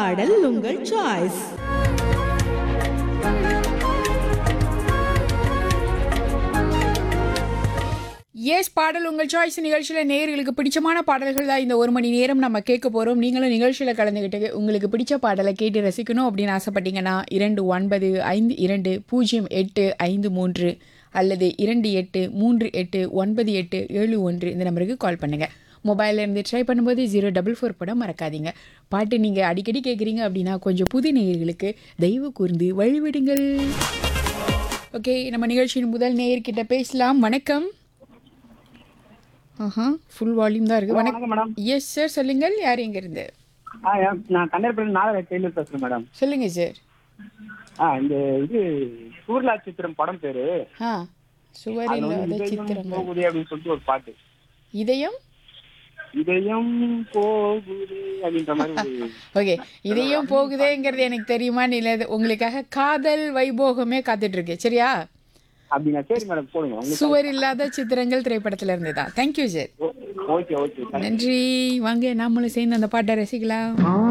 பாடல் உங்கள் choice S பாடல் உங்கள் சாய்ஸ் நிகழ்ச்சியில் நேயர்களுக்கு பிடிச்சமான பாடல்கள் தான் இந்த ஒரு மணி நேரம் நம்ம கேட்க போகிறோம் நீங்களும் நிகழ்ச்சியில் கலந்துக்கிட்டு உங்களுக்கு பிடிச்ச பாடலை கேட்டு ரசிக்கணும் அப்படின்னு ஆசைப்பட்டீங்கன்னா இரண்டு ஒன்பது ஐந்து இரண்டு பூஜ்ஜியம் எட்டு ஐந்து மூன்று அல்லது இரண்டு எட்டு மூன்று எட்டு ஒன்பது எட்டு ஏழு ஒன்று இந்த நம்பருக்கு கால் பண்ணுங்கள் மொபைலில் இருந்து ட்ரை பண்ணும்போது ஜீரோ டபுள் ஃபோர் போட மறக்காதீங்க பாட்டு நீங்கள் அடிக்கடி கேட்குறீங்க அப்படின்னா கொஞ்சம் புது நேயர்களுக்கு தயவு கூர்ந்து வழிவிடுங்கள் ஓகே நம்ம நிகழ்ச்சியின் முதல் நேயர்கிட்ட பேசலாம் வணக்கம் ஆஹா ஃபுல் வால்யூம் தான் இருக்கு வணக்கம் மேடம் எஸ் சார் சொல்லுங்கள் யார் எங்க இருந்து ஆ ஏன், நான் கண்டர்பள்ளி நாகர டெய்லர் பேசுறேன் மேடம் சொல்லுங்க சார் ஆ இந்த இது சூர்லா சித்திரம் படம் பேரு ஆ சுவர் அதுல வந்து இல்லாத இதயம் சித்திரங்கள் போகுதே அப்படின்னு சொல்லிட்டு ஒரு பாட்டு இதயம் இதயம் போகுதே அப்படின்ற மாதிரி ஒரு ஓகே இதயம் போகுதேங்கிறது எனக்கு தெரியுமான்னு இல்லை உங்களுக்காக காதல் வைபோகமே காத்துட்டு இருக்கு சரியா அப்படின்னா சரி மேடம் போடுங்க உங்களுக்கு சுவர் இல்லாத சித்திரங்கள் திரைப்படத்துல இருந்து தான் தேங்க்யூ சார் ஓகே ஓகே நன்றி வாங்க நாமளும் சேர்ந்து அந்த பாட்டை ரசிக்கலாம்